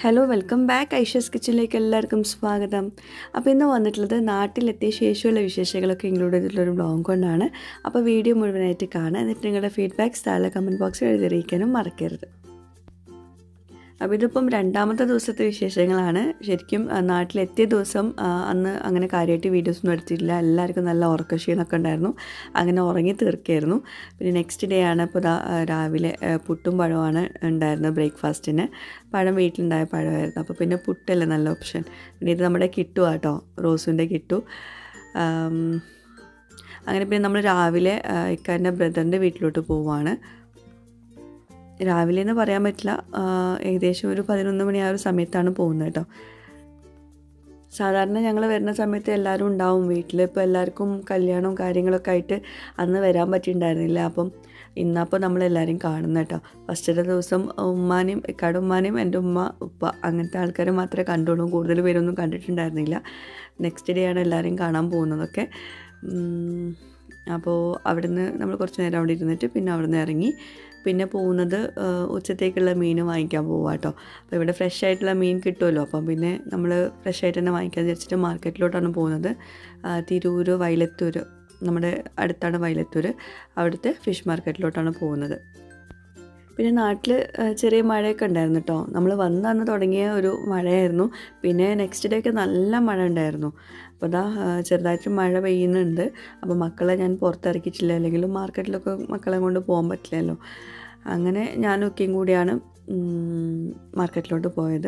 hello welcome back ഐഷസ് കിച്ചണിലേക്ക് എല്ലാവർക്കും സ്വാഗതം അപ്പോൾ ഇന്ന് വന്നിട്ടുള്ളത് നാട്ടിലെത്തിയ ശേഷമുള്ള വിശേഷങ്ങളൊക്കെ ഇൻക്ലൂഡ് ചെയ്തിട്ടുള്ളൊരു ബ്ലോഗ് കൊണ്ടാണ് അപ്പോൾ വീഡിയോ മുഴുവനായിട്ട് കാണുക എന്നിട്ട് നിങ്ങളുടെ ഫീഡ്ബാക്ക്സ് താഴെ കമൻറ്റ് ബോക്സിൽ എഴുതിയിരിക്കാനും മറക്കരുത് അപ്പോൾ ഇതിപ്പം രണ്ടാമത്തെ ദിവസത്തെ വിശേഷങ്ങളാണ് ശരിക്കും ആ, നാട്ടിലെത്തിയ ദിവസം ആ, അന്ന് അങ്ങനെ കാര്യമായിട്ട് വീഡിയോസൊന്നും എടുത്തിട്ടില്ല എല്ലാവർക്കും നല്ല ഉറക്കക്ഷീണമൊക്കെ ഉണ്ടായിരുന്നു അങ്ങനെ ഉറങ്ങി തീർക്കായിരുന്നു പിന്നെ നെക്സ്റ്റ് ഡേ ആണ് ഇപ്പോൾ ദാ ആ, രാവിലെ ആ, പുട്ടും പഴമാണ് ഉണ്ടായിരുന്നത് ബ്രേക്ക്ഫാസ്റ്റിന് പഴം വീട്ടിലുണ്ടായ പഴമായിരുന്നു അപ്പോൾ പിന്നെ പുട്ടല്ലേ നല്ല ഓപ്ഷൻ പിന്നെ ഇത് നമ്മുടെ കിട്ടു ആട്ടോ റോസുവിൻ്റെ കിട്ടു ആം, അങ്ങനെ പിന്നെ നമ്മൾ രാവിലെ ആ, ഇക്കാൻ്റെ ബ്രദറിൻ്റെ വീട്ടിലോട്ട് പോവുകയാണ് രാവിലെ എന്ന് പറയാൻ പറ്റില്ല ആ, ഏകദേശം ഒരു പതിനൊന്ന് മണി ആ ഒരു സമയത്താണ് പോകുന്നത് കേട്ടോ സാധാരണ ഞങ്ങൾ വരുന്ന സമയത്ത് എല്ലാവരും ഉണ്ടാവും വീട്ടിൽ ഇപ്പോൾ എല്ലാവർക്കും കല്യാണവും കാര്യങ്ങളൊക്കെ ആയിട്ട് അന്ന് വരാൻ പറ്റിയിട്ടുണ്ടായിരുന്നില്ല അപ്പം ഇന്നപ്പോൾ നമ്മളെല്ലാവരും കാണുന്ന കേട്ടോ ഫസ്റ്റത്തെ ദിവസം ഉമ്മാനെയും ഇക്കാട് ഉമ്മാനെയും എൻ്റെ ഉമ്മ ഉപ്പ അങ്ങനത്തെ ആൾക്കാരെ മാത്രമേ കണ്ടുള്ളൂ കൂടുതൽ പേരൊന്നും കണ്ടിട്ടുണ്ടായിരുന്നില്ല നെക്സ്റ്റ് ഡേ ആണ് എല്ലാവരും കാണാൻ പോകുന്നതൊക്കെ ഉം, അപ്പോൾ അവിടുന്ന് നമ്മൾ കുറച്ച് നേരം അവിടെ ഇരുന്നിട്ട് പിന്നെ അവിടുന്ന് ഇറങ്ങി പിന്നെ പോകുന്നത് ആ, ഉച്ചത്തേക്കുള്ള മീൻ വാങ്ങിക്കാൻ പോവുക കേട്ടോ അപ്പോൾ ഇവിടെ ഫ്രഷ് ആയിട്ടുള്ള മീൻ കിട്ടുമല്ലോ അപ്പം പിന്നെ നമ്മൾ ഫ്രഷ് ആയിട്ട് തന്നെ വാങ്ങിക്കാൻ വിചാരിച്ചിട്ട് മാർക്കറ്റിലോട്ടാണ് പോകുന്നത് ആ, തിരൂർ വൈലത്തൂർ നമ്മുടെ അടുത്താണ് വൈലത്തൂർ അവിടുത്തെ ഫിഷ് മാർക്കറ്റിലോട്ടാണ് പോകുന്നത് പിന്നെ നാട്ടിൽ ചെറിയ മഴയൊക്കെ ഉണ്ടായിരുന്നു കേട്ടോ നമ്മൾ വന്ന് അന്ന് തുടങ്ങിയ ഒരു മഴയായിരുന്നു പിന്നെ നെക്സ്റ്റ് ഡേ ഒക്കെ നല്ല മഴ ഉണ്ടായിരുന്നു അപ്പോൾ അതാ ചെറുതായിട്ട് മഴ പെയ്യുന്നുണ്ട് അപ്പോൾ മക്കളെ ഞാൻ പുറത്തിറക്കിയിട്ടില്ല അല്ലെങ്കിൽ മാർക്കറ്റിലൊക്കെ മക്കളെ കൊണ്ട് പോകാൻ പറ്റില്ലല്ലോ അങ്ങനെ ഞാനൊക്കെയും കൂടിയാണ് ഉം, മാർക്കറ്റിലോട്ട് പോയത്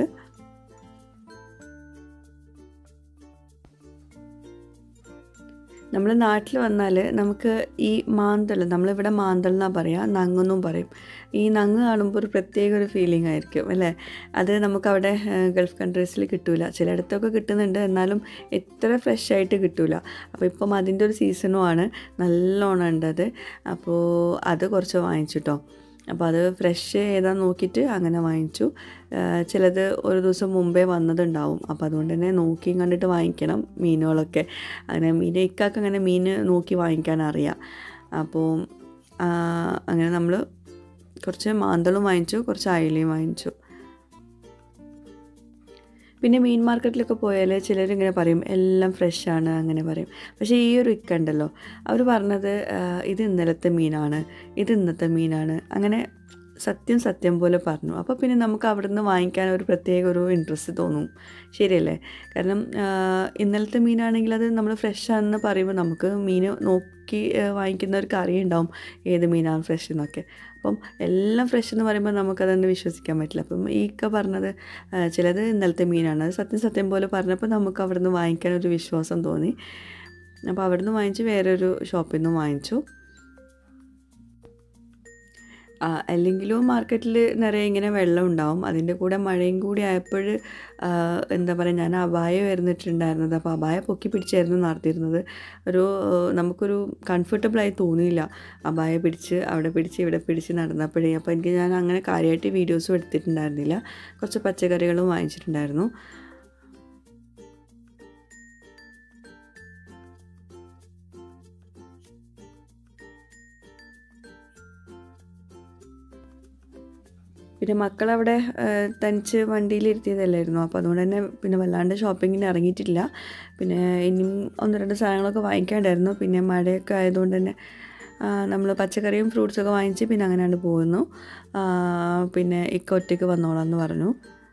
നമ്മൾ നാട്ടിൽ വന്നാൽ നമുക്ക് ഈ മാന്തൽ നമ്മളിവിടെ മാന്തൽ എന്നാണ് പറയുക നങ്ങെന്നും പറയും ഈ നങ്ങ് കാണുമ്പോൾ ഒരു പ്രത്യേക ഒരു ഫീലിംഗ് ആയിരിക്കും അല്ലേ അത് നമുക്കവിടെ ഏഹ്, ഗൾഫ് കൺട്രീസിൽ കിട്ടൂല ചിലയിടത്തൊക്കെ കിട്ടുന്നുണ്ട് എന്നാലും എത്ര ഫ്രഷ് ആയിട്ട് കിട്ടൂല അപ്പോൾ ഇപ്പം അതിൻ്റെ ഒരു സീസണും ആണ് നല്ലോണം ഉണ്ട് അത് അപ്പോൾ അത് കുറച്ച് വാങ്ങിച്ചു കേട്ടോ അപ്പോൾ അത് ഫ്രഷ് ഏതാ നോക്കിയിട്ട് അങ്ങനെ വാങ്ങിച്ചു ആ, ചിലത് ഒരു ദിവസം മുമ്പേ വന്നതുണ്ടാവും അപ്പോൾ അതുകൊണ്ട് തന്നെ നോക്കിയും കണ്ടിട്ട് വാങ്ങിക്കണം മീനുകളൊക്കെ അങ്ങനെ മീൻ ഇക്കാക്ക് അങ്ങനെ മീൻ നോക്കി വാങ്ങിക്കാൻ അറിയാം അപ്പോൾ ആ, അങ്ങനെ നമ്മൾ കുറച്ച് മാന്തളും വാങ്ങിച്ചു കുറച്ച് അയലയും വാങ്ങിച്ചു പിന്നെ മീൻ മാർക്കറ്റിലൊക്കെ പോയാൽ ചിലരിങ്ങനെ പറയും എല്ലാം ഫ്രഷാണ് അങ്ങനെ പറയും പക്ഷേ ഈ ഒരു ഇക്ക ഉണ്ടല്ലോ അവർ പറഞ്ഞത് ആ, ഇത് ഇന്നലത്തെ മീനാണ് ഇത് ഇന്നത്തെ മീനാണ് അങ്ങനെ സത്യം സത്യം പോലെ പറഞ്ഞു അപ്പോൾ പിന്നെ നമുക്ക് അവിടെ നിന്ന് വാങ്ങിക്കാൻ ഒരു പ്രത്യേക ഒരു ഇൻട്രസ്റ്റ് തോന്നും ശരിയല്ലേ കാരണം ആ, ഇന്നലത്തെ മീനാണെങ്കിൽ അത് നമ്മൾ ഫ്രഷ് ആണെന്ന് പറയുമ്പോൾ നമുക്ക് മീൻ നോക്കി ആ, വാങ്ങിക്കുന്നവർക്ക് അറിയുണ്ടാവും ഏത് മീനാണ് ഫ്രഷ് എന്നൊക്കെ അപ്പം എല്ലാം ഫ്രഷ് എന്ന് പറയുമ്പോൾ നമുക്കതൊന്നും വിശ്വസിക്കാൻ പറ്റില്ല അപ്പം ഈ ഇക്ക പറഞ്ഞത് ആ, ചിലത് ഇന്നലത്തെ മീനാണ് അത് സത്യം സത്യം പോലെ പറഞ്ഞപ്പോൾ നമുക്ക് അവിടെ നിന്ന് വാങ്ങിക്കാൻ ഒരു വിശ്വാസം തോന്നി അപ്പോൾ അവിടെ നിന്ന് വാങ്ങിച്ച് വേറൊരു ഷോപ്പിൽ നിന്ന് വാങ്ങിച്ചു ആ, അല്ലെങ്കിലും മാർക്കറ്റിൽ നിറയെ ഇങ്ങനെ വെള്ളം ഉണ്ടാവും അതിൻ്റെ കൂടെ മഴയും കൂടി ആയപ്പോൾ എന്താ പറയുക ഞാൻ അപായ വരുന്നിട്ടുണ്ടായിരുന്നത് അപ്പോൾ അപായ പൊക്കി പിടിച്ചായിരുന്നു നടത്തിയിരുന്നത് ഒരു ആ, നമുക്കൊരു കംഫർട്ടബിളായി തോന്നിയില്ല അപായ പിടിച്ച് അവിടെ പിടിച്ച് ഇവിടെ പിടിച്ച് നടന്നപ്പോഴേ അപ്പോൾ എനിക്ക് ഞാൻ അങ്ങനെ കാര്യമായിട്ട് വീഡിയോസും എടുത്തിട്ടുണ്ടായിരുന്നില്ല കുറച്ച് പച്ചക്കറികളും വാങ്ങിച്ചിട്ടുണ്ടായിരുന്നു പിന്നെ മക്കളവിടെ ആ, തനിച്ച് വണ്ടിയിലിരുത്തിയതല്ലായിരുന്നു അപ്പോൾ അതുകൊണ്ട് തന്നെ പിന്നെ വല്ലാണ്ട് ഷോപ്പിങ്ങിന് ഇറങ്ങിയിട്ടില്ല പിന്നെ ഇനിയും ഒന്ന് രണ്ട് സാധനങ്ങളൊക്കെ വാങ്ങിക്കാണ്ടായിരുന്നു പിന്നെ മഴയൊക്കെ ആയതുകൊണ്ട് തന്നെ നമ്മൾ പച്ചക്കറിയും ഫ്രൂട്ട്സൊക്കെ വാങ്ങിച്ച് പിന്നെ അങ്ങനെയാണ് പോകുന്നു ആ, പിന്നെ ഇക്ക ഒറ്റയ്ക്ക് വന്നോളാം എന്ന് പറഞ്ഞു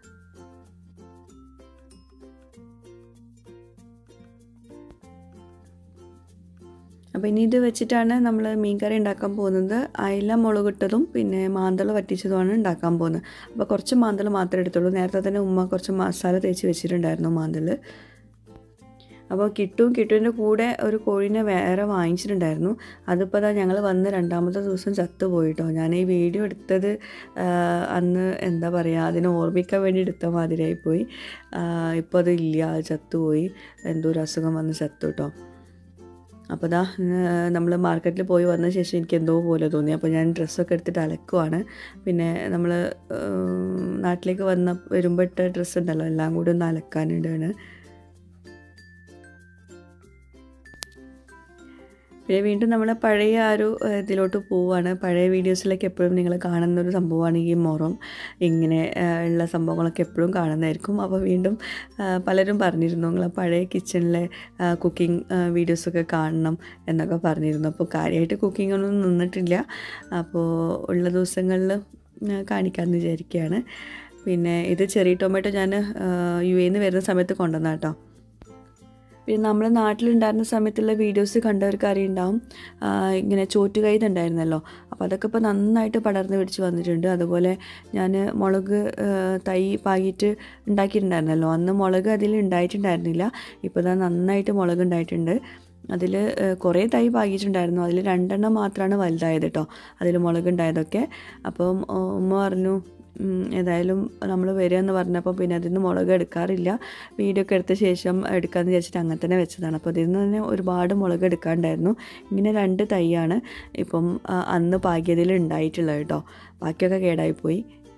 അപ്പോൾ ഇനി ഇത് വെച്ചിട്ടാണ് നമ്മൾ മീൻ കറി ഉണ്ടാക്കാൻ പോകുന്നത് അയില മുളകിട്ടതും പിന്നെ മാന്തൾ വറ്റിച്ചതുമാണ് ഉണ്ടാക്കാൻ പോകുന്നത് അപ്പോൾ കുറച്ച് മാന്തൾ മാത്രമേ എടുത്തുള്ളൂ നേരത്തെ തന്നെ ഉമ്മ കുറച്ച് മസാല തേച്ച് വെച്ചിട്ടുണ്ടായിരുന്നു മാന്തൾ അപ്പോൾ കിട്ടും കിട്ടുവിൻ്റെ കൂടെ ഒരു കോഴീനെ വേറെ വാങ്ങിച്ചിട്ടുണ്ടായിരുന്നു അതിപ്പോൾ അതാ ഞങ്ങൾ വന്ന് രണ്ടാമത്തെ ദിവസം ചത്തുപോയിട്ടോ ഞാൻ ഈ വീഡിയോ എടുത്തത് ആ, അന്ന് എന്താ പറയുക അതിനെ ഓർമ്മിക്കാൻ വേണ്ടി എടുത്ത മാതിരിയായിപ്പോയി ഇപ്പോൾ അത് ഇല്ല അത് ചത്തുപോയി എന്തോ ഒരു അസുഖം വന്ന് ചത്തു കേട്ടോ അപ്പോൾ ദാ നമ്മൾ മാർക്കറ്റിൽ പോയി വന്ന ശേഷം എനിക്ക് എന്തോ പോലെ തോന്നി അപ്പോൾ ഞാൻ ഡ്രസ്സൊക്കെ എടുത്തിട്ട് അലക്കുവാണ് പിന്നെ നമ്മൾ നാട്ടിലേക്ക് വന്ന വരുമ്പോൾ ഇട്ട ഡ്രസ്സ് ഉണ്ടല്ലോ എല്ലാം കൂടി ഒന്ന് അലക്കാനുണ്ടാണ് പിന്നെ വീണ്ടും നമ്മൾ പഴയ ആ ഒരു ഏഹ്, ഇതിലോട്ട് പോവുകയാണ് പഴയ വീഡിയോസിലൊക്കെ എപ്പോഴും നിങ്ങൾ കാണുന്ന ഒരു സംഭവമാണ് ഈ മൊറം ഇങ്ങനെ ഏഹ്, ഉള്ള സംഭവങ്ങളൊക്കെ എപ്പോഴും കാണുന്നതായിരിക്കും അപ്പോൾ വീണ്ടും ഏഹ്, പലരും പറഞ്ഞിരുന്നു നിങ്ങൾ പഴയ കിച്ചണിലെ കുക്കിംഗ് വീഡിയോസൊക്കെ കാണണം എന്നൊക്കെ പറഞ്ഞിരുന്നു അപ്പോൾ കാര്യമായിട്ട് കുക്കിംഗ് ഒന്നും നിന്നിട്ടില്ല അപ്പോൾ ഉള്ള ദിവസങ്ങളിൽ കാണിക്കാമെന്ന് വിചാരിക്കുകയാണ് പിന്നെ ഇത് ചെറിയ ടൊമാറ്റോ ഞാൻ യു എയിൽ നിന്ന് വരുന്ന സമയത്ത് കൊണ്ടുവന്ന കേട്ടോ പിന്നെ നമ്മുടെ നാട്ടിലുണ്ടായിരുന്ന സമയത്തുള്ള വീഡിയോസ് കണ്ടവർക്ക് അറിയുണ്ടാവും ആ, ഇങ്ങനെ ചോറ്റുകൈത് ഉണ്ടായിരുന്നല്ലോ അപ്പോൾ അതൊക്കെ ഇപ്പോൾ നന്നായിട്ട് പടർന്ന് പിടിച്ച് വന്നിട്ടുണ്ട് അതുപോലെ ഞാൻ മുളക് ആ, തൈ പാകിയിട്ട് ഉണ്ടാക്കിയിട്ടുണ്ടായിരുന്നല്ലോ അന്ന് മുളക് അതിൽ ഉണ്ടായിട്ടുണ്ടായിരുന്നില്ല ഇപ്പോൾ ഇതാ നന്നായിട്ട് മുളക് ഉണ്ടായിട്ടുണ്ട് അതിൽ കുറേ തൈ പാകിയിട്ടുണ്ടായിരുന്നു അതിൽ രണ്ടെണ്ണം മാത്രമാണ് വലുതായത് കേട്ടോ അതിൽ മുളക് ഉണ്ടായതൊക്കെ അപ്പം ആ, ഉമ്മ പറഞ്ഞു ഉം, ഏതായാലും നമ്മൾ വരിക എന്ന് പറഞ്ഞപ്പോൾ പിന്നെ അതിൽ നിന്ന് മുളക് എടുക്കാറില്ല വീഡിയോ ഒക്കെ എടുത്ത ശേഷം എടുക്കാമെന്ന് വിചാരിച്ചിട്ട് അങ്ങനെ തന്നെ വെച്ചതാണ് അപ്പോൾ ഇതിൽ നിന്ന് തന്നെ ഒരുപാട് മുളക് എടുക്കാണ്ടായിരുന്നു ഇങ്ങനെ രണ്ട് തൈയാണ് ഇപ്പം ആ, അന്ന് പാകിയതിൽ ഉണ്ടായിട്ടുള്ളത് കേട്ടോ ബാക്കിയൊക്കെ കേടായിപ്പോയി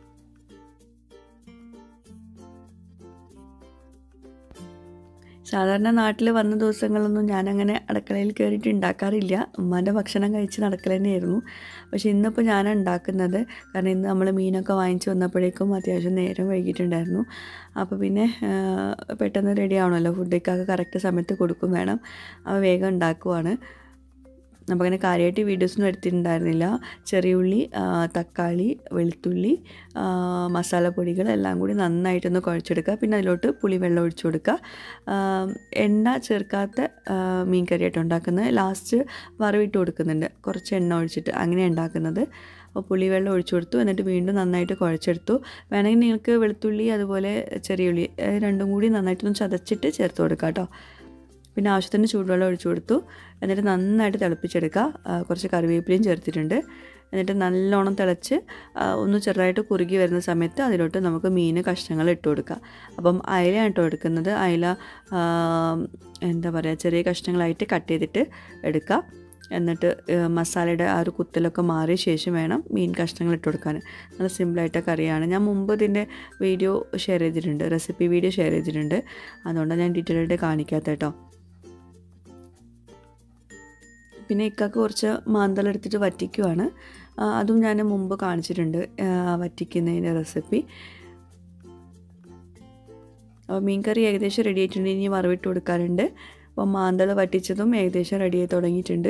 സാധാരണ നാട്ടിൽ വന്ന ദിവസങ്ങളൊന്നും ഞാനങ്ങനെ അടുക്കളയിൽ കയറിയിട്ട് ഉണ്ടാക്കാറില്ല ഉമ്മാൻ്റെ ഭക്ഷണം കഴിച്ച് നടക്കൽ തന്നെയായിരുന്നു പക്ഷേ ഇന്നിപ്പോൾ ഞാൻ ഉണ്ടാക്കുന്നത് കാരണം ഇന്ന് നമ്മൾ മീനൊക്കെ വാങ്ങിച്ച് വന്നപ്പോഴേക്കും അത്യാവശ്യം നേരം വൈകിട്ടുണ്ടായിരുന്നു അപ്പോൾ പിന്നെ ആ, പെട്ടെന്ന് റെഡി ആവണമല്ലോ ഫുഡൊക്കെ കറക്റ്റ് സമയത്ത് കൊടുക്കും വേണം അപ്പോൾ വേഗം ഉണ്ടാക്കുവാണ് നമുക്കങ്ങനെ കാര്യമായിട്ട് വീഡിയോസൊന്നും എടുത്തിട്ടുണ്ടായിരുന്നില്ല ചെറിയ ഉള്ളി ആ, തക്കാളി വെളുത്തുള്ളി ആ, മസാലപ്പൊടികൾ എല്ലാം കൂടി നന്നായിട്ടൊന്ന് കുഴച്ചെടുക്കുക പിന്നെ അതിലോട്ട് പുളിവെള്ളം ഒഴിച്ചു കൊടുക്കുക ആ, എണ്ണ ചേർക്കാത്ത ആ, മീൻ കറിയായിട്ട് ഉണ്ടാക്കുന്നത് ലാസ്റ്റ് വറവിട്ട് കൊടുക്കുന്നുണ്ട് കുറച്ച് എണ്ണ ഒഴിച്ചിട്ട് അങ്ങനെ ഉണ്ടാക്കുന്നത് അപ്പോൾ പുളിവെള്ളം ഒഴിച്ചു കൊടുത്തു എന്നിട്ട് വീണ്ടും നന്നായിട്ട് കുഴച്ചെടുത്തു വേണമെങ്കിൽ നിങ്ങൾക്ക് വെളുത്തുള്ളി അതുപോലെ ചെറിയ ഉള്ളി ഏ, രണ്ടും കൂടി നന്നായിട്ടൊന്ന് ചതച്ചിട്ട് ചേർത്ത് കൊടുക്കുക കേട്ടോ പിന്നെ ആവശ്യത്തിന് ചൂടുവെള്ളം ഒഴിച്ചു കൊടുത്തു എന്നിട്ട് നന്നായിട്ട് തിളപ്പിച്ചെടുക്കുക ആ, കുറച്ച് കറിവേപ്പിലയും ചേർത്തിട്ടുണ്ട് എന്നിട്ട് നല്ലോണം തിളച്ച് ആ, ഒന്ന് ചെറുതായിട്ട് കുറുകി വരുന്ന സമയത്ത് അതിലോട്ട് നമുക്ക് മീൻ കഷ്ണങ്ങൾ ഇട്ട് കൊടുക്കുക അപ്പം അയലയാണ് കേട്ടോ എടുക്കുന്നത് അയല ആ, എന്താ പറയുക ചെറിയ കഷ്ണങ്ങളായിട്ട് കട്ട് ചെയ്തിട്ട് എടുക്കുക എന്നിട്ട് ഏ, മസാലയുടെ ആ ഒരു കുത്തലൊക്കെ മാറിയ ശേഷം വേണം മീൻ കഷ്ണങ്ങൾ ഇട്ട് കൊടുക്കാൻ നല്ല സിമ്പിളായിട്ട് കറിയാണ് ഞാൻ മുമ്പ് ഇതിൻ്റെ വീഡിയോ ഷെയർ ചെയ്തിട്ടുണ്ട് റെസിപ്പി വീഡിയോ ഷെയർ ചെയ്തിട്ടുണ്ട് അതുകൊണ്ടാണ് ഞാൻ ഡീറ്റെയിൽ ആയിട്ട് കാണിക്കാത്ത കേട്ടോ പിന്നെ ഇക്കാക്ക് കുറച്ച് മാന്തൽ എടുത്തിട്ട് വറ്റിക്കുവാണ് ആ, അതും ഞാൻ മുമ്പ് കാണിച്ചിട്ടുണ്ട് ആ, വറ്റിക്കുന്നതിൻ്റെ റെസിപ്പി അപ്പോൾ മീൻകറി ഏകദേശം റെഡി ആയിട്ടുണ്ട് ഇനി വറവിട്ട് കൊടുക്കാറുണ്ട് അപ്പോൾ മാന്തൾ വറ്റിച്ചതും ഏകദേശം റെഡി ആയി തുടങ്ങിയിട്ടുണ്ട്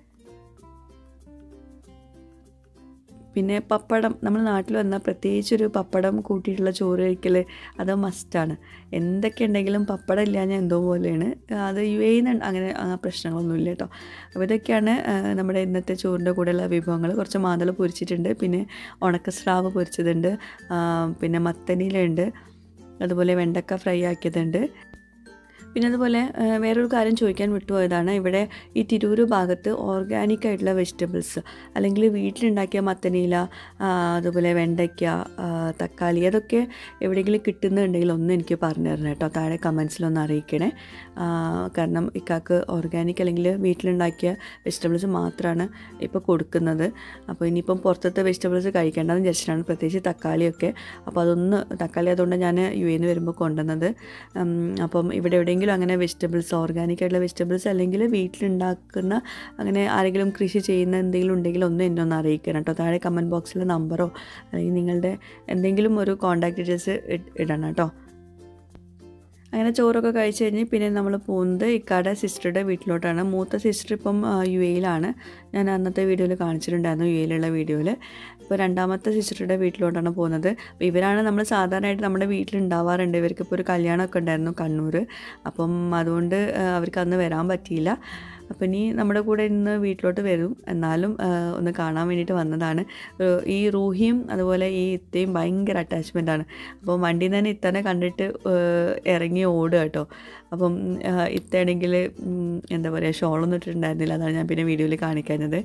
പിന്നെ പപ്പടം നമ്മൾ നാട്ടിൽ വന്നാൽ പ്രത്യേകിച്ചൊരു പപ്പടം കൂട്ടിയിട്ടുള്ള ചോറ് കഴിക്കൽ അത് മസ്റ്റാണ് എന്തൊക്കെ ഉണ്ടെങ്കിലും പപ്പടം ഇല്ലാഞ്ഞാൽ എന്തോ പോലെയാണ് അത് യു എയിൽ നിന്ന് അങ്ങനെ ആ പ്രശ്നങ്ങളൊന്നുമില്ല കേട്ടോ അപ്പോൾ ഇതൊക്കെയാണ് ആ, നമ്മുടെ ഇന്നത്തെ ചോറിൻ്റെ കൂടെയുള്ള വിഭവങ്ങൾ കുറച്ച് മാതള പൊരിച്ചിട്ടുണ്ട് പിന്നെ ഉണക്കസ്രാവ് പൊരിച്ചതുണ്ട് ആ, പിന്നെ മത്തനിലുണ്ട് അതുപോലെ വെണ്ടക്ക ഫ്രൈ ആക്കിയതുണ്ട് പിന്നെ അതുപോലെ ആ, വേറൊരു കാര്യം ചോദിക്കാൻ വിട്ടുപോയതാണ് ഇവിടെ ഈ തിരൂർ ഭാഗത്ത് ഓർഗാനിക് ആയിട്ടുള്ള വെജിറ്റബിൾസ് അല്ലെങ്കിൽ വീട്ടിലുണ്ടാക്കിയ മത്തനീല ആ, അതുപോലെ വെണ്ടയ്ക്ക ആ, തക്കാളി അതൊക്കെ എവിടെയെങ്കിലും കിട്ടുന്നുണ്ടെങ്കിൽ ഒന്ന് എനിക്ക് പറഞ്ഞു തരണം കേട്ടോ താഴെ കമൻസിലൊന്ന് അറിയിക്കണേ ആ, കാരണം ഇക്കാക്ക് ഓർഗാനിക് അല്ലെങ്കിൽ വീട്ടിലുണ്ടാക്കിയ വെജിറ്റബിൾസ് മാത്രമാണ് ഇപ്പോൾ കൊടുക്കുന്നത് അപ്പോൾ ഇനിയിപ്പം പുറത്തത്തെ വെജിറ്റബിൾസ് കഴിക്കേണ്ടതെന്ന് വിചാരിച്ചിട്ടാണ് പ്രത്യേകിച്ച് തക്കാളിയൊക്കെ അപ്പോൾ അതൊന്ന് തക്കാളി അതുകൊണ്ട് ഞാൻ യു എന്ന് വരുമ്പോൾ കൊണ്ടുവന്നത് ഉം, അപ്പം ഇവിടെ എവിടെയെങ്കിലും അങ്ങനെ വെജിറ്റബിൾസ് ഓർഗാനിക് ആയിട്ടുള്ള വെജിറ്റബിൾസ് അല്ലെങ്കിൽ വീട്ടിലുണ്ടാക്കുന്ന അങ്ങനെ ആരെങ്കിലും കൃഷി ചെയ്യുന്ന എന്തെങ്കിലും ഉണ്ടെങ്കിൽ ഒന്ന് എന്നെ ഒന്ന് അറിയിക്കണം കേട്ടോ താഴെ കമൻറ്റ് ബോക്സിൽ നമ്പറോ അല്ലെങ്കിൽ നിങ്ങളുടെ എന്തെങ്കിലും ഒരു കോൺടാക്ട് ഡീറ്റെയിൽസ് ഇടണം കേട്ടോ അങ്ങനെ ചോറൊക്കെ കഴിച്ച് കഴിഞ്ഞ് പിന്നെ നമ്മൾ പോകുന്നത് ഇക്കാടെ സിസ്റ്ററുടെ വീട്ടിലോട്ടാണ് മൂത്ത സിസ്റ്റർ ഇപ്പം ആ, യു എയിലാണ് ഞാൻ അന്നത്തെ വീഡിയോയിൽ കാണിച്ചിട്ടുണ്ടായിരുന്നു യു എയിലുള്ള വീഡിയോയിൽ ഇപ്പോൾ രണ്ടാമത്തെ സിസ്റ്ററുടെ വീട്ടിലോട്ടാണ് പോകുന്നത് അപ്പോൾ ഇവരാണ് നമ്മൾ സാധാരണയായിട്ട് നമ്മുടെ വീട്ടിലുണ്ടാവാറുണ്ട് ഇവർക്ക് ഇപ്പോൾ ഒരു കല്യാണമൊക്കെ ഉണ്ടായിരുന്നു കണ്ണൂർ അപ്പം അതുകൊണ്ട് ആ, അവർക്ക് അന്ന് വരാൻ പറ്റിയില്ല അപ്പം ഇനി നമ്മുടെ കൂടെ ഇന്ന് വീട്ടിലോട്ട് വരും എന്നാലും ആ, ഒന്ന് കാണാൻ വേണ്ടിയിട്ട് വന്നതാണ് ഏഹ് ഈ റൂഹിയും അതുപോലെ ഈ ഇത്തയും ഭയങ്കര അറ്റാച്ച്മെൻ്റ് ആണ് അപ്പോൾ വണ്ടിയിൽ നിന്ന് തന്നെ ഇത്തനെ കണ്ടിട്ട് ഏഹ് ഇറങ്ങി ഓടുക കേട്ടോ അപ്പം ആഹ് ഇത്തയാണെങ്കിൽ ഉം, എന്താ പറയുക ഷോളൊന്നും ഇട്ടിട്ടുണ്ടായിരുന്നില്ല അതാണ് ഞാൻ പിന്നെ വീഡിയോയിൽ കാണിക്കുന്നത്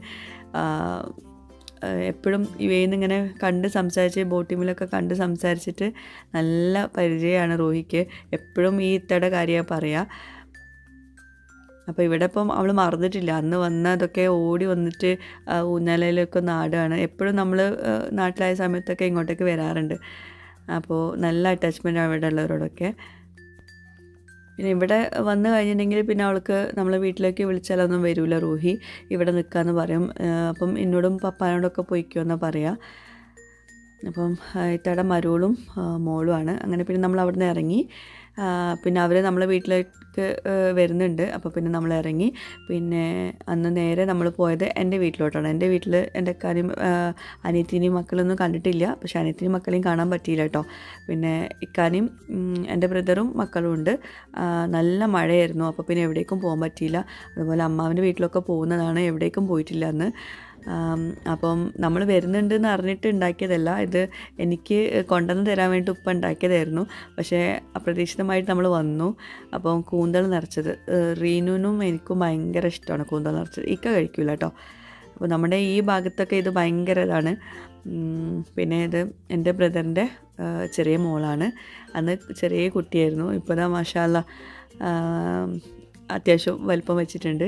എപ്പോഴും ഇവയിൽ ഇങ്ങനെ കണ്ട് സംസാരിച്ച് ബോട്ടിമിലൊക്കെ കണ്ട് സംസാരിച്ചിട്ട് നല്ല പരിചയമാണ് റോഹിക്ക് എപ്പോഴും ഈ ഇത്തയുടെ കാര്യമാണ് പറയുക അപ്പോൾ ഇവിടെ ഇപ്പം അവൾ മറന്നിട്ടില്ല അന്ന് വന്നതൊക്കെ ഓടി വന്നിട്ട് ആ ഊഞ്ഞാലയിലൊക്കെ ഒന്ന് ആടുകയാണ് എപ്പോഴും നമ്മൾ നാട്ടിലായ സമയത്തൊക്കെ ഇങ്ങോട്ടേക്ക് വരാറുണ്ട് അപ്പോൾ നല്ല അറ്റാച്ച്മെൻ്റ് അവിടെ ഉള്ളവരോടൊക്കെ പിന്നെ ഇവിടെ വന്നു കഴിഞ്ഞിട്ടുണ്ടെങ്കിൽ പിന്നെ അവൾക്ക് നമ്മളെ വീട്ടിലേക്ക് വിളിച്ചാലൊന്നും വരില്ല റൂഹി ഇവിടെ നിൽക്കാമെന്ന് പറയും ആ, അപ്പം എന്നോടും പപ്പാനോടൊക്കെ പൊയ്ക്കുമെന്നാണ് പറയുക അപ്പം ആ, ഇത്തയുടെ മരുവളും ആ, മോളുമാണ് അങ്ങനെ പിന്നെ നമ്മൾ അവിടെ നിന്ന് ഇറങ്ങി ആ, പിന്നെ അവർ നമ്മളെ വീട്ടിലേക്ക് ആ, വരുന്നുണ്ട് അപ്പോൾ പിന്നെ നമ്മൾ ഇറങ്ങി പിന്നെ അന്ന് നേരെ നമ്മൾ പോയത് എൻ്റെ വീട്ടിലോട്ടാണ് എൻ്റെ വീട്ടിൽ എൻ്റെ കാര്യം അനിയത്തിനെയും മക്കളൊന്നും കണ്ടിട്ടില്ല പക്ഷെ അനിയത്തിനെയും മക്കളെയും കാണാൻ പറ്റിയില്ല കേട്ടോ പിന്നെ ഇക്കാനെയും ഉം, എൻ്റെ ബ്രദറും മക്കളും ഉണ്ട് ആ, നല്ല മഴയായിരുന്നു അപ്പോൾ പിന്നെ എവിടേക്കും പോകാൻ പറ്റിയില്ല അതുപോലെ അമ്മാവിൻ്റെ വീട്ടിലൊക്കെ പോകുന്നതാണ് എവിടേക്കും പോയിട്ടില്ല അന്ന് ആം, അപ്പം നമ്മൾ വരുന്നുണ്ട് എന്ന് അറിഞ്ഞിട്ട് ഉണ്ടാക്കിയതല്ല ഇത് എനിക്ക് കൊണ്ടുവന്ന് തരാൻ വേണ്ടി ഉപ്പ ഉണ്ടാക്കിയതായിരുന്നു പക്ഷേ അപ്രതീക്ഷിതമായിട്ട് നമ്മൾ വന്നു അപ്പം കൂന്തൽ നിറച്ചത് ഏഹ് റീനുവിനും എനിക്കും ഭയങ്കര ഇഷ്ടമാണ് കൂന്തൽ നിറച്ചത് ഇക്ക കഴിക്കില്ല കേട്ടോ അപ്പോൾ നമ്മുടെ ഈ ഭാഗത്തൊക്കെ ഇത് ഭയങ്കര ഇതാണ് ഉം, പിന്നെ ഇത് എൻ്റെ ബ്രദറിൻ്റെ ചെറിയ മോളാണ് അന്ന് ചെറിയ കുട്ടിയായിരുന്നു ഇപ്പോൾ ദാ മാഷാല്ല അത്യാവശ്യം വലിപ്പം വെച്ചിട്ടുണ്ട്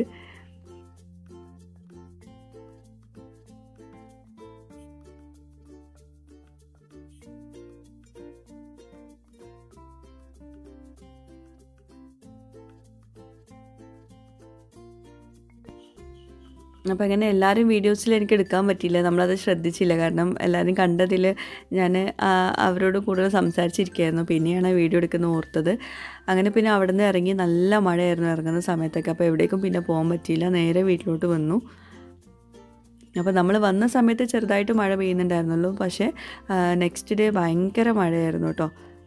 അപ്പോൾ അങ്ങനെ എല്ലാവരും വീഡിയോസിൽ എനിക്ക് എടുക്കാൻ പറ്റിയില്ല നമ്മളത് ശ്രദ്ധിച്ചില്ല കാരണം എല്ലാവരും കണ്ടതിൽ ഞാൻ അവരോട് കൂടുതൽ സംസാരിച്ചിരിക്കുകയായിരുന്നു പിന്നെയാണ് ആ വീഡിയോ എടുക്കുന്ന ഓർത്തത് അങ്ങനെ പിന്നെ അവിടെ നിന്ന് ഇറങ്ങി നല്ല മഴയായിരുന്നു ഇറങ്ങുന്ന സമയത്തൊക്കെ അപ്പോൾ എവിടേക്കും പിന്നെ പോകാൻ പറ്റിയില്ല നേരെ വീട്ടിലോട്ട് വന്നു അപ്പോൾ നമ്മൾ വന്ന സമയത്ത് ചെറുതായിട്ട് മഴ പെയ്യുന്നുണ്ടായിരുന്നുള്ളൂ പക്ഷേ നെക്സ്റ്റ് ഡേ ഭയങ്കര മഴയായിരുന്നു കേട്ടോ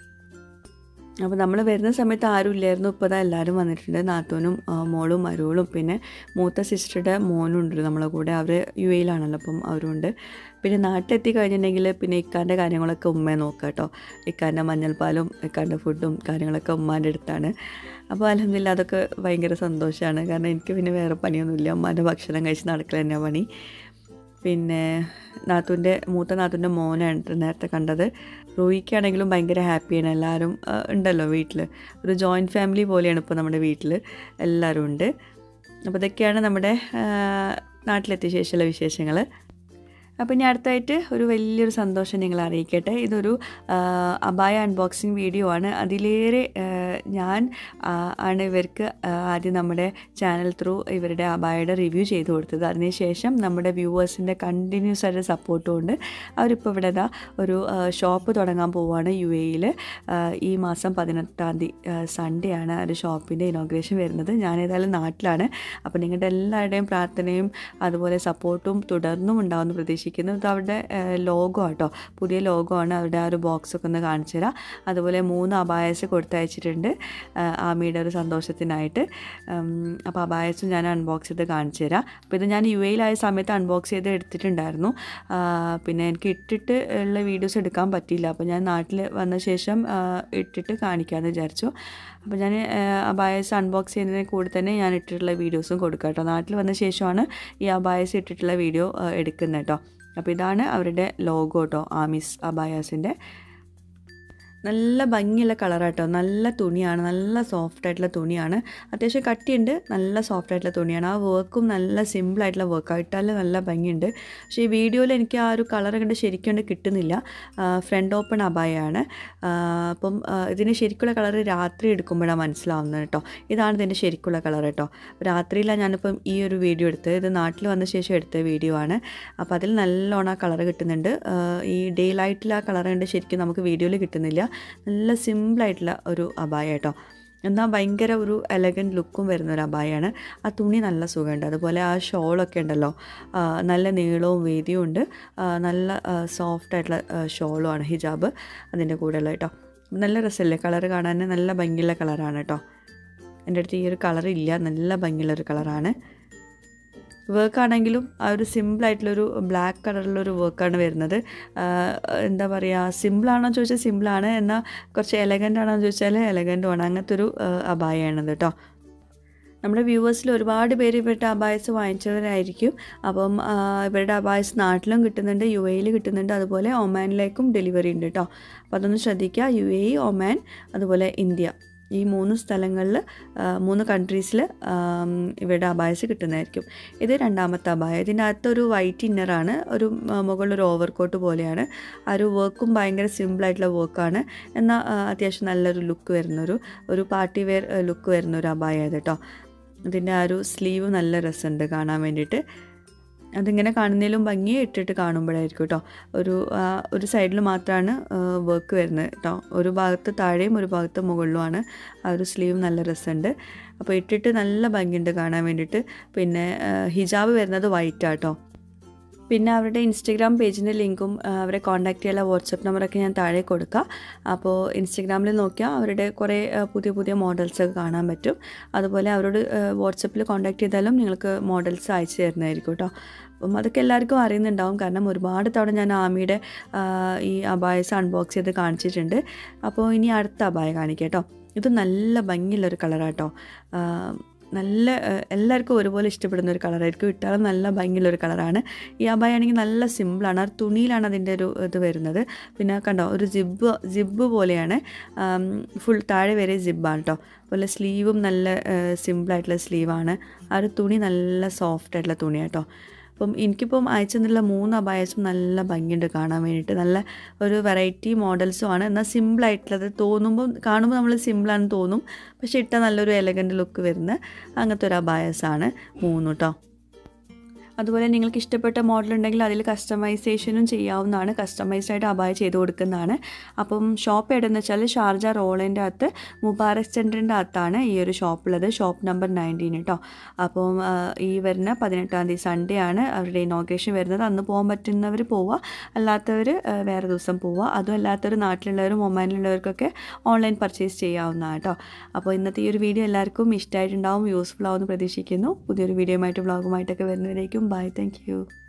അപ്പോൾ നമ്മൾ വരുന്ന സമയത്ത് ആരും ഇല്ലായിരുന്നു ഇപ്പോൾ ദാ എല്ലാവരും വന്നിട്ടുണ്ട് നാത്തൂനും ആ, മോളും മരുവളും പിന്നെ മൂത്ത സിസ്റ്ററുടെ മോനും ഉണ്ട് നമ്മളെ കൂടെ അവർ യു എയിലാണല്ലോ അപ്പം അവരുണ്ട് പിന്നെ നാട്ടിലെത്തി കഴിഞ്ഞിട്ടുണ്ടെങ്കിൽ പിന്നെ ഇക്കാൻ്റെ കാര്യങ്ങളൊക്കെ ഉമ്മയെ നോക്കുക കേട്ടോ ഇക്കാൻ്റെ മഞ്ഞൾപ്പാലും ഇക്കാൻ്റെ ഫുഡും കാര്യങ്ങളൊക്കെ ഉമ്മാൻ്റെ അടുത്താണ് അപ്പോൾ അലഹമില്ല അതൊക്കെ ഭയങ്കര സന്തോഷമാണ് കാരണം എനിക്ക് പിന്നെ വേറെ പണിയൊന്നുമില്ല ഉമ്മാൻ്റെ ഭക്ഷണം കഴിച്ച് നടക്കൽ തന്നെയാണ് പണി പിന്നെ നാത്തൂൻ്റെ മൂത്ത നാത്തൂൻ്റെ മോനാണ് നേരത്തെ കണ്ടത് റോയിക്കാണെങ്കിലും ഭയങ്കര ഹാപ്പിയാണ് എല്ലാവരും ആ, ഉണ്ടല്ലോ വീട്ടിൽ ഒരു ജോയിൻറ്റ് ഫാമിലി പോലെയാണ് ഇപ്പോൾ നമ്മുടെ വീട്ടിൽ എല്ലാവരും ഉണ്ട് അപ്പോൾ ഇതൊക്കെയാണ് നമ്മുടെ ആ, നാട്ടിലെത്തിയ ശേഷമുള്ള വിശേഷങ്ങൾ അപ്പോൾ ഇനി അടുത്തായിട്ട് ഒരു വലിയൊരു സന്തോഷം നിങ്ങളെ അറിയിക്കട്ടെ ഇതൊരു ആ, അബായ അൺബോക്സിങ് വീഡിയോ ആണ് അതിലേറെ ആ, ഞാൻ ആ, ആണ് ഇവർക്ക് ആ, ആദ്യം നമ്മുടെ ചാനൽ ത്രൂ ഇവരുടെ അബായയുടെ റിവ്യൂ ചെയ്ത് കൊടുത്തത് അതിനുശേഷം നമ്മുടെ വ്യൂവേഴ്സിൻ്റെ കണ്ടിന്യൂസ് ആയിട്ട് സപ്പോർട്ടും ഉണ്ട് അവരിപ്പോൾ ഇവിടെ ഇതാ ഒരു ഷോപ്പ് തുടങ്ങാൻ പോവുകയാണ് യു എയിൽ ഈ മാസം പതിനെട്ടാം തീയതി സൺഡേ ആണ് ആ ഒരു ഷോപ്പിൻ്റെ ഇനോഗ്രേഷൻ വരുന്നത് ഞാൻ ഏതായാലും നാട്ടിലാണ് അപ്പോൾ നിങ്ങളുടെ എല്ലാവരുടെയും പ്രാർത്ഥനയും അതുപോലെ സപ്പോർട്ടും തുടർന്നും ഉണ്ടാവുമെന്ന് പ്രതീക്ഷിക്കുന്നു ഇത് അവരുടെ ലോഗോ ആട്ടോ പുതിയ ലോഗോ ആണ് അവരുടെ ആ ഒരു ബോക്സ് ഒക്കെ ഒന്ന് കാണിച്ചു തരാം അതുപോലെ മൂന്ന് അബായസ് കൊടുത്തയച്ചിട്ടുണ്ട് ആ, ആമിയുടെ ഒരു സന്തോഷത്തിനായിട്ട് ഉം, അപ്പോൾ അബായസും ഞാൻ അൺബോക്സ് ചെയ്ത് കാണിച്ചു തരാം അപ്പോൾ ഇത് ഞാൻ യു എയിലായ സമയത്ത് അൺബോക്സ് ചെയ്ത് എടുത്തിട്ടുണ്ടായിരുന്നു ആ, പിന്നെ എനിക്ക് ഇട്ടിട്ട് ഉള്ള വീഡിയോസ് എടുക്കാൻ പറ്റിയില്ല അപ്പോൾ ഞാൻ നാട്ടിൽ വന്ന ശേഷം ആ, ഇട്ടിട്ട് കാണിക്കാമെന്ന് വിചാരിച്ചു അപ്പോൾ ഞാൻ അബായസ് അൺബോക്സ് ചെയ്യുന്നതിന് കൂടെ തന്നെ ഞാൻ ഇട്ടിട്ടുള്ള വീഡിയോസും കൊടുക്കാം കേട്ടോ നാട്ടിൽ വന്ന ശേഷമാണ് ഈ അബായസ് ഇട്ടിട്ടുള്ള വീഡിയോ എടുക്കുന്നത് കേട്ടോ അപ്പോൾ ഇതാണ് അവരുടെ ലോഗോ കേട്ടോ ആമിസ് അബായാസിൻ്റെ നല്ല ഭംഗിയുള്ള കളറാട്ടോ നല്ല തുണിയാണ് നല്ല സോഫ്റ്റ് ആയിട്ടുള്ള തുണിയാണ് അത്യാവശ്യം കട്ടിയുണ്ട് നല്ല സോഫ്റ്റ് ആയിട്ടുള്ള തുണിയാണ് ആ വർക്കും നല്ല സിമ്പിൾ ആയിട്ടുള്ള വർക്ക് ഇട്ടാൽ നല്ല ഭംഗിയുണ്ട് പക്ഷേ ഈ വീഡിയോയിൽ എനിക്ക് ആ ഒരു കളർ കണ്ട് ശരിക്കും കണ്ട് കിട്ടുന്നില്ല ഫ്രണ്ട് ഓപ്പൺ അബായാണ് ആ, അപ്പം ആ, ഇതിന് ശരിക്കുള്ള കളർ രാത്രി എടുക്കുമ്പോഴാണ് മനസ്സിലാവുന്നത് കേട്ടോ ഇതാണ് ഇതിൻ്റെ ശരിക്കുള്ള കളർ കേട്ടോ രാത്രിയിലാണ് ഞാനിപ്പം ഈ ഒരു വീഡിയോ എടുത്തത് ഇത് നാട്ടിൽ വന്ന ശേഷം എടുത്ത വീഡിയോ ആണ് അപ്പോൾ അതിൽ നല്ലോണം ആ കളർ കിട്ടുന്നുണ്ട് ആ, ഈ ഡേ ലൈറ്റിൽ ആ കളർ കണ്ട് ശരിക്കും നമുക്ക് വീഡിയോയിൽ കിട്ടുന്നില്ല നല്ല സിമ്പിളായിട്ടുള്ള ഒരു അബായ കേട്ടോ എന്നാൽ ഭയങ്കര ഒരു എലഗൻറ്റ് ലുക്കും വരുന്ന ഒരു അബായാണ് ആ തുണി നല്ല സുഖമുണ്ട് അതുപോലെ ആ ഷോളൊക്കെ ഉണ്ടല്ലോ ആ, നല്ല നീളവും വീതിയും ഉണ്ട് ആ, നല്ല സോഫ്റ്റ് ആയിട്ടുള്ള ഷോളുമാണ് ഹിജാബ് അതിൻ്റെ കൂടെയുള്ള കേട്ടോ നല്ല രസമല്ലേ കളർ കാണാൻ നല്ല ഭംഗിയുള്ള കളറാണ് കേട്ടോ എൻ്റെ അടുത്ത് ഈ ഒരു കളർ ഇല്ല നല്ല ഭംഗിയുള്ള ഒരു കളറാണ് വർക്ക് ആണെങ്കിലും ആ ഒരു സിമ്പിളായിട്ടുള്ളൊരു ബ്ലാക്ക് കളറിലൊരു വർക്കാണ് വരുന്നത് ആ, എന്താ പറയുക സിമ്പിളാണോ ചോദിച്ചാൽ സിമ്പിളാണ് എന്നാൽ കുറച്ച് എലഗൻ്റ് ആണോ എന്ന് ചോദിച്ചാൽ എലഗൻറ്റും ആണ് അങ്ങനത്തെ ഒരു അബായാണിത് കേട്ടോ നമ്മുടെ വ്യൂവേഴ്സിൽ ഒരുപാട് പേര് ഇവരുടെ അബായസ് വാങ്ങിച്ചവരായിരിക്കും അപ്പം ആ, ഇവരുടെ അബായസ് നാട്ടിലും കിട്ടുന്നുണ്ട് യു എയിൽ കിട്ടുന്നുണ്ട് അതുപോലെ ഒമാനിലേക്കും ഡെലിവറി ഉണ്ട് കേട്ടോ അപ്പോൾ അതൊന്ന് ശ്രദ്ധിക്കുക യു എ ഒമാൻ അതുപോലെ ഇന്ത്യ ഈ മൂന്ന് സ്ഥലങ്ങളിൽ മൂന്ന് കൺട്രീസിൽ ഇവരുടെ അബായസ് കിട്ടുന്നതായിരിക്കും ഇത് രണ്ടാമത്തെ അബായ ഇതിൻ്റെ അകത്തൊരു വൈറ്റ് ഇന്നറാണ് ഒരു ആ, മുകളിലൊരു ഓവർകോട്ട് പോലെയാണ് ആ ഒരു വർക്കും ഭയങ്കര സിമ്പിളായിട്ടുള്ള വർക്കാണ് എന്നാൽ ആ, അത്യാവശ്യം നല്ലൊരു ലുക്ക് വരുന്നൊരു ഒരു പാർട്ടി വെയർ ലുക്ക് വരുന്ന ഒരു അബായ ഇത് കേട്ടോ ഇതിൻ്റെ ആ ഒരു സ്ലീവ് നല്ല രസമുണ്ട് കാണാൻ വേണ്ടിയിട്ട് അതിങ്ങനെ കാണുന്നതിലും ഭംഗി ഇട്ടിട്ട് കാണുമ്പോഴായിരിക്കും കേട്ടോ ഒരു ആ, ഒരു സൈഡിൽ മാത്രമാണ് വർക്ക് വരുന്നത് കേട്ടോ ഒരു ഭാഗത്ത് താഴെയും ഒരു ഭാഗത്ത് മുകളിലുമാണ് ആ ഒരു സ്ലീവ് നല്ല രസമുണ്ട് അപ്പോൾ ഇട്ടിട്ട് നല്ല ഭംഗിയുണ്ട് കാണാൻ വേണ്ടിയിട്ട് പിന്നെ ആ, ഹിജാബ് വരുന്നത് വൈറ്റ് ആട്ടോ പിന്നെ അവരുടെ ഇൻസ്റ്റഗ്രാം പേജിൻ്റെ ലിങ്കും ആ, അവരെ കോൺടാക്ട് ചെയ്യാനുള്ള വാട്സപ്പ് നമ്പറൊക്കെ ഞാൻ താഴെ കൊടുക്കാം അപ്പോൾ ഇൻസ്റ്റഗ്രാമിൽ നോക്കിയാൽ അവരുടെ കുറേ ആ, പുതിയ പുതിയ മോഡൽസൊക്കെ കാണാൻ പറ്റും അതുപോലെ അവരോട് വാട്സപ്പിൽ കോൺടാക്ട് ചെയ്താലും നിങ്ങൾക്ക് മോഡൽസ് അയച്ചു തരുന്നതായിരിക്കും കേട്ടോ അപ്പം അതൊക്കെ എല്ലാവർക്കും അറിയുന്നുണ്ടാവും കാരണം ഒരുപാട് തവണ ഞാൻ ആമിയുടെ ആ, ഈ അബായസ് അൺബോക്സ് ചെയ്ത് കാണിച്ചിട്ടുണ്ട് അപ്പോൾ ഇനി അടുത്ത അബായ കാണിക്കാം കേട്ടോ ഇത് നല്ല ഭംഗിയുള്ളൊരു കളറാട്ടോ നല്ല ആ, എല്ലാവർക്കും ഒരുപോലെ ഇഷ്ടപ്പെടുന്ന ഒരു കളറായിരിക്കും ഇട്ടാലും നല്ല ഭംഗിയുള്ളൊരു കളറാണ് ഈ അബായ ആണെങ്കിൽ നല്ല സിമ്പിളാണ് ആ തുണിയിലാണ് അതിൻ്റെ ഒരു ഇത് വരുന്നത് പിന്നെ കണ്ടോ ഒരു ജിബ് ജിബ് പോലെയാണ് ഫുൾ താഴെ വരെ ജിബാണ് കേട്ടോ അതുപോലെ സ്ലീവും നല്ല സിമ്പിളായിട്ടുള്ള സ്ലീവാണ് ആ ഒരു തുണി നല്ല സോഫ്റ്റ് ആയിട്ടുള്ള തുണിയാണ് കേട്ടോ അപ്പം എനിക്കിപ്പം അയച്ചു തന്നിട്ടുള്ള മൂന്ന് അബായസും നല്ല ഭംഗിയുണ്ട് കാണാൻ വേണ്ടിയിട്ട് നല്ല ഒരു വെറൈറ്റി മോഡൽസും ആണ് എന്നാൽ സിമ്പിളായിട്ടുള്ളത് തോന്നുമ്പോൾ കാണുമ്പോൾ നമ്മൾ സിമ്പിളാണെന്ന് തോന്നും പക്ഷേ ഇട്ട നല്ലൊരു എലഗൻ്റ് ലുക്ക് വരുന്ന അങ്ങനത്തെ ഒരു അബായസാണ് മൂന്ന് കേട്ടോ അതുപോലെ നിങ്ങൾക്ക് ഇഷ്ടപ്പെട്ട മോഡൽ ഉണ്ടെങ്കിൽ അതിൽ കസ്റ്റമൈസേഷനും ചെയ്യാവുന്നതാണ് കസ്റ്റമൈസ്ഡ് ആയിട്ട് അബായ ചെയ്ത് കൊടുക്കുന്നതാണ് അപ്പം ഷോപ്പ് എവിടെയെന്ന് വെച്ചാൽ ഷാർജ റോളിൻ്റെ അകത്ത് മുബാറക് സെൻറ്ററിൻ്റെ അകത്താണ് ഈ ഒരു ഷോപ്പുള്ളത് ഷോപ്പ് നമ്പർ നയൻറ്റീൻ കേട്ടോ അപ്പം ആ, ഈ വരുന്ന പതിനെട്ടാം തീയതി സൺഡേ ആണ് അവരുടെ ഇനോഗ്രേഷൻ വരുന്നത് അന്ന് പോകാൻ പറ്റുന്നവർ പോവുക അല്ലാത്തവർ വേറെ ദിവസം പോവുക അതും അല്ലാത്തവർ നാട്ടിലുള്ളവരും ഒമാനിലുള്ളവർക്കൊക്കെ ഓൺലൈൻ പർച്ചേസ് ചെയ്യാവുന്നതാണ് കേട്ടോ അപ്പോൾ ഇന്നത്തെ ഈ ഒരു വീഡിയോ എല്ലാവർക്കും ഇഷ്ടമായിട്ടുണ്ടാവും യൂസ്ഫുൾ ആവുമെന്ന് പ്രതീക്ഷിക്കുന്നു പുതിയൊരു വീഡിയോയുമായിട്ട് വ്ളോഗുമായിട്ടൊക്കെ വരുന്നവരേക്കും ബൈ താങ്ക് യു